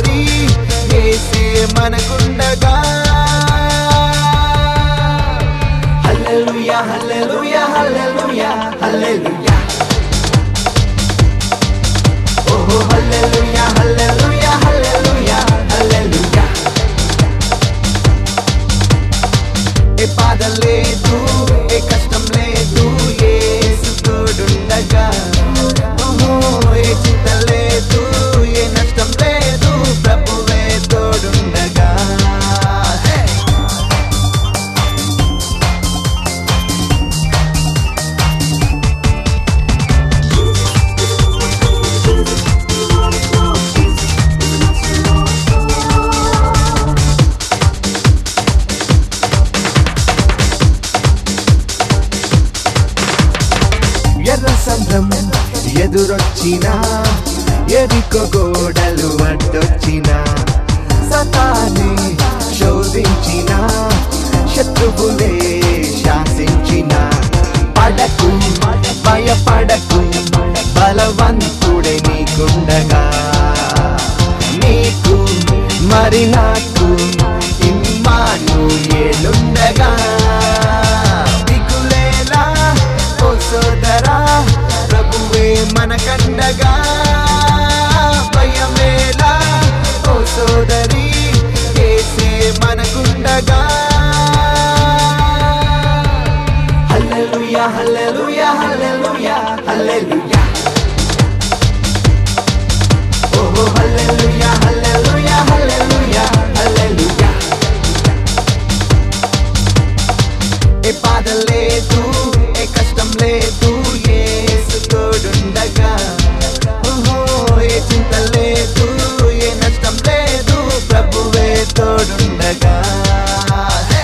సోదరి ఏసే మనకుండగా హల్లెలూయా హల్లెలూయా హల్లెలూయా హల్లెలూయా ఓహో హల్లెలూయా హల్లెలూయా హల్లెలూయా హల్లెలూయా ఏ బాధ లేదు ఏ కష్టం లేదు యేసు తోడుండగా ఓహో ఏ చింత లేదు ఏ నష్టం లేదు ప్రభువే తోడుండగా Hey! ఎర్ర సంద్రం ఎదురొచ్చినా ఎరికో గోడలు అడ్డొచ్చినా సతానే శోధించిన శత్రువులే శాసించిన పడకు భయపడకు బలవంతుడే నీకుండగా నీకు మరి నాకు ఇమ్మాను ఏలుండగా దిగులేలా ఓ సోదరా ప్రభువే మనకండగా భయమేలా ఓ సోదరి ఏసే మనకుండగా హల్లెలూయా హల్లెలూయా హల్లెలూయా హల్లెలూయా ఓహో హల్లెలూయా హల్లెలూయా హల్లెలూయా హల్లెలూయా ఏ బాధ లేదు ఏ కష్టం లేదు యేసు తోడుండగా ఓహో ఏ చింత లేదు ఏ నష్టం లేదు ప్రభువే తోడుండగా Hey!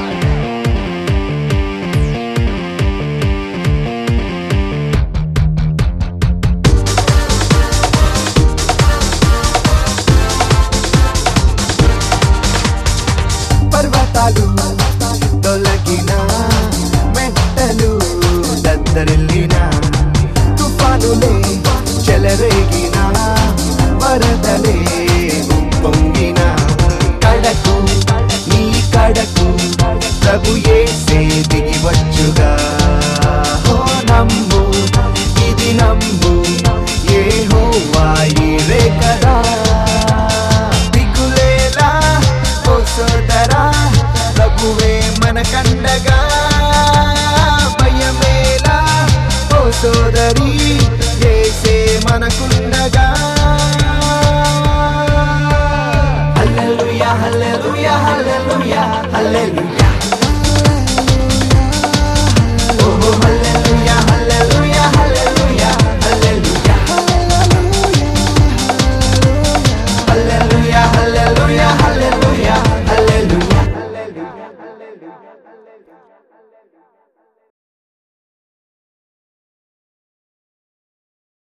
పర్వతాలు తొలగిన మెట్టలు దద్దరిల్లిన తుఫానులే చెలరేగిన వరదలే పొంగిన కడకు నీ కడకు ప్రభు ఏసే దిగి వచ్చుగా ఓ నమ్ము ఇది నమ్ము ఏ హోవాయిరే కదా దిగులేలా ఓ సోదరా ప్రభువే మనకండగా భయమేలా ఓ సోదరి ఏసే మనకుండగా హల్లెలూయా హల్లెలూయా హల్లెలూయా హల్లెలూయా ఓహో హల్లెలూయా హల్లెలూయా హల్లెలూయా హల్లెలూయా హల్లెలూయా హల్లెలూయా హల్లెలూయా హల్లెలూయా